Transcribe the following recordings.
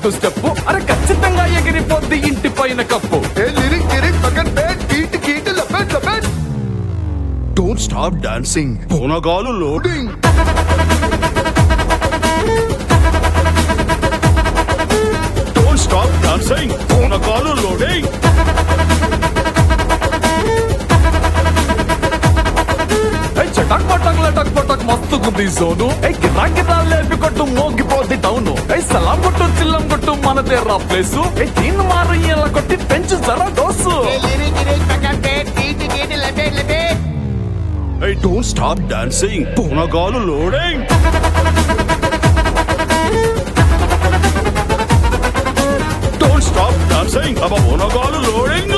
వేసుకుంటూ స్టెప్ అరే ఖచ్చితంగా ఎగిరిపోద్ది ఇంటి పైన కప్పు ఏ లిరిక్ గిరిక్ పక్కన బేట్ కీట్ కీట్ లపెట్ లపెట్ డోంట్ స్టాప్ డాన్సింగ్ పూనగాలు లోడింగ్ డోంట్ స్టాప్ డాన్సింగ్ పూనగాలు లోడింగ్ ఏ చటక్ పటక్ లటక్ పటక్ మస్తు గుద్ది సోను ఏ గిరా గిరా లేపి కొట్టు మోగిపోద్ది టౌన్ ఏ సలాం కొట్టు చిల్లం కొట్టు మనదే రా ప్లేస్ ఏ దీన్ని మారు ఇలా కొట్టి పెంచు జరా డోసు ఐ డోంట్ స్టాప్ డాన్సింగ్ పూనగాలు లోడింగ్ డోంట్ స్టాప్ డాన్సింగ్ అబ్బా పూనగాలు లోడింగ్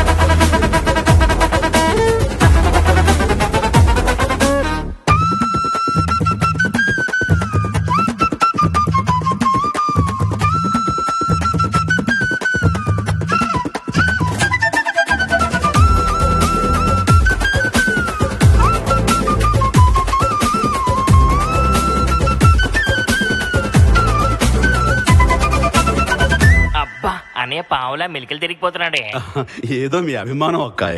అబ్బా అనే పావులా మెలికలు తిరిగిపోతున్నాడే ఏదో మీ అభిమానం అక్కాయ్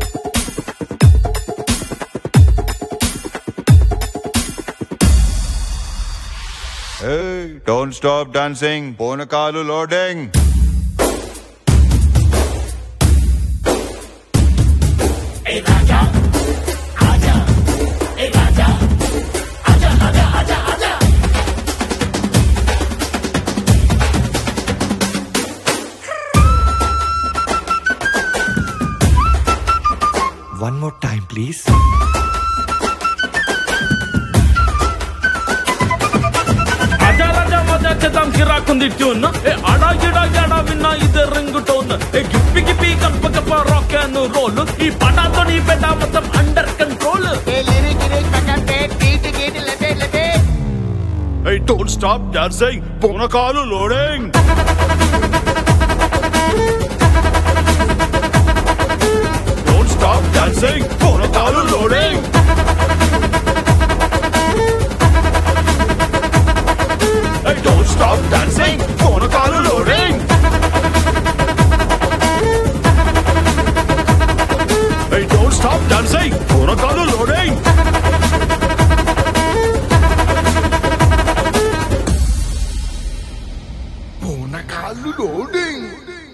Hey, don't stop dancing. Bonakalu loading. One more time please అజా రజా మజా చేద్దాం కిరాకుంది ట్యూన్ ఏ అడా గిడా గడా విన్నా ఇదే రింగ్ టోన్ ఏ గిప్పి గిప్పి గప్ప గప్ప రాక్ అండ్ రోల్ ఈ పటాతో నీ పెద్ద మొత్తం under control I don't stop dancing పూనకాలు లోడింగ్ డోంట్ స్టాప్ డాన్సింగ్ పూనకాలు loading I don't stop dancing పూనకాలు loading I don't stop dancing పూనకాలు లోడింగ్ పూనకాలు లోడింగ్